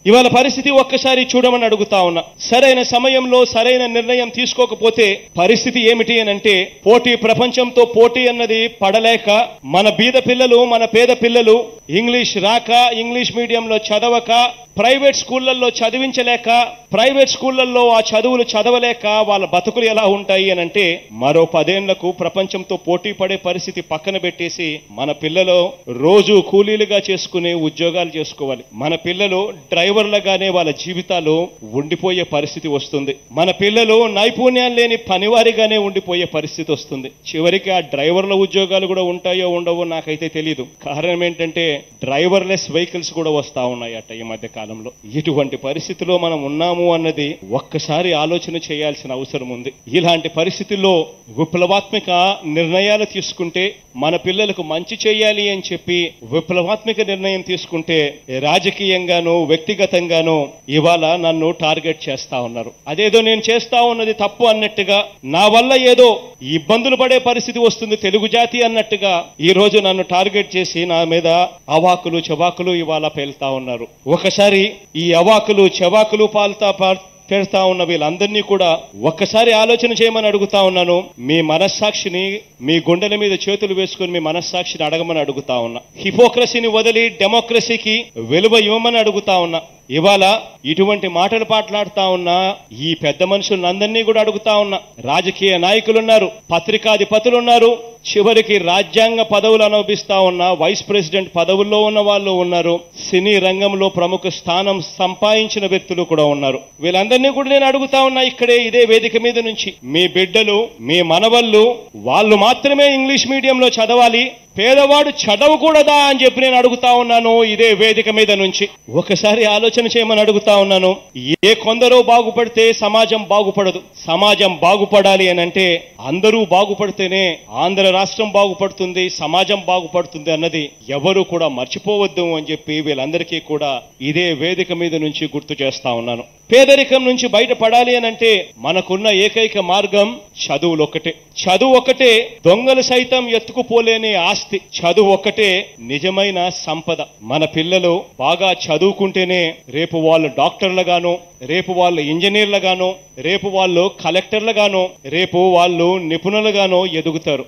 ఇవాళ పరిస్థితి ఒక్కసారి చూడమని అడుగుతా ఉన్నా సరైన సమయంలో సరైన నిర్ణయం తీసుకోకపోతే పరిస్థితి ఏమిటి అని అంటే పోటీ ప్రపంచంతో పోటీ అన్నది పడలేక మన బీద పిల్లలు మన పేద పిల్లలు ఇంగ్లీష్ రాక ఇంగ్లీష్ మీడియంలో చదవక ప్రైవేట్ స్కూళ్లలో చదివించలేక ప్రైవేట్ స్కూళ్లలో ఆ చదువులు చదవలేక వాళ్ళ బతుకులు ఎలా ఉంటాయి అని అంటే మరో పదేళ్లకు ప్రపంచంతో పోటీ పడే పరిస్థితి పక్కన పెట్టేసి మన పిల్లలు రోజు కూలీలుగా చేసుకునే ఉద్యోగాలు చేసుకోవాలి మన పిల్లలు డ్రైవర్లుగానే వాళ్ళ జీవితాలు ఉండిపోయే పరిస్థితి వస్తుంది మన పిల్లలు నైపుణ్యం లేని పనివారిగానే ఉండిపోయే పరిస్థితి వస్తుంది చివరికి ఆ డ్రైవర్ల ఉద్యోగాలు కూడా ఉంటాయో ఉండవో నాకైతే తెలియదు కారణం ఏంటంటే డ్రైవర్లెస్ వెహికల్స్ కూడా వస్తా ఉన్నాయట ఈ మధ్య కాలంలో ఇటువంటి పరిస్థితిలో మనం ఉన్నాము అన్నది ఒక్కసారి ఆలోచన చేయాల్సిన అవసరం ఉంది ఇలాంటి పరిస్థితుల్లో విప్లవాత్మక నిర్ణయాలు తీసుకుంటే మన పిల్లలకు మంచి చేయాలి అని చెప్పి విప్లవాత్మక నిర్ణయం తీసుకుంటే రాజకీయంగానూ వ్యక్తిగతంగానూ ఇవాళ నన్ను టార్గెట్ చేస్తా ఉన్నారు అదేదో నేను చేస్తా ఉన్నది తప్పు అన్నట్టుగా నా వల్ల ఏదో ఇబ్బందులు పడే పరిస్థితి వస్తుంది తెలుగు జాతి అన్నట్టుగా ఈ రోజు నన్ను టార్గెట్ చేసి నా మీద అవాకులు చవాకులు ఇవాళ పేలుతా ఉన్నారు ఒకసారి ఈ అవాకులు చవాకులు పాల్తా పా- పెడతా ఉన్న వీళ్ళందరినీ కూడా ఒక్కసారి ఆలోచన చేయమని అడుగుతా ఉన్నాను మీ మనస్సాక్షిని మీ గుండెల మీద చేతులు వేసుకుని మీ మనస్సాక్షిని అడగమని అడుగుతా ఉన్నా హిపోక్రసీని వదిలి డెమోక్రసీకి విలువ ఇవ్వమని అడుగుతా ఉన్నా ఇవాళ ఇటువంటి మాటలు మాట్లాడుతా ఉన్నా ఈ పెద్ద మనుషులందరినీ కూడా అడుగుతా ఉన్నా రాజకీయ నాయకులున్నారు పత్రికాధిపతులు ఉన్నారు చివరికి రాజ్యాంగ పదవులు అనుభవిస్తా ఉన్న వైస్ ప్రెసిడెంట్ పదవుల్లో ఉన్న వాళ్ళు ఉన్నారు సినీ రంగంలో ప్రముఖ స్థానం సంపాదించిన వ్యక్తులు కూడా ఉన్నారు వీళ్ళందరినీ కూడా నేను అడుగుతా ఉన్నా ఇక్కడే ఇదే వేదిక మీద నుంచి మీ బిడ్డలు మీ మనవళ్ళు వాళ్ళు మాత్రమే ఇంగ్లీష్ మీడియంలో చదవాలి పేదవాడు చదవకూడదా అని చెప్పి నేను అడుగుతా ఉన్నాను ఇదే వేదిక మీద నుంచి ఒకసారి ఆలోచన చేయమని అడుగుతా ఉన్నాను ఏ కొందరో బాగుపడితే సమాజం బాగుపడదు సమాజం బాగుపడాలి అని అంటే అందరూ బాగుపడితేనే ఆంధ్ర రాష్ట్రం బాగుపడుతుంది సమాజం బాగుపడుతుంది అన్నది ఎవరు కూడా మర్చిపోవద్దు అని చెప్పి వీళ్ళందరికీ కూడా ఇదే వేదిక మీద నుంచి గుర్తు చేస్తా ఉన్నాను పేదరికం నుంచి బయటపడాలి అని అంటే మనకున్న ఏకైక మార్గం చదువులు ఒక్కటే చదువు ఒకటే దొంగలు సైతం ఎత్తుకుపోలేని ఆస్తి చదువు ఒక్కటే నిజమైన సంపద మన పిల్లలు బాగా చదువుకుంటేనే రేపు వాళ్ళు డాక్టర్లుగాను రేపు వాళ్ళు ఇంజనీర్లుగాను రేపు వాళ్ళు కలెక్టర్లుగాను రేపు వాళ్ళు నిపుణులుగాను ఎదుగుతారు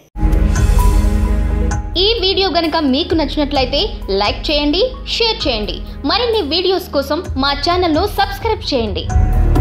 ఈ వీడియో గనుక మీకు నచ్చినట్లయితే లైక్ చేయండి షేర్ చేయండి మరిన్ని వీడియోస్ కోసం మా ఛానల్ను సబ్స్క్రైబ్ చేయండి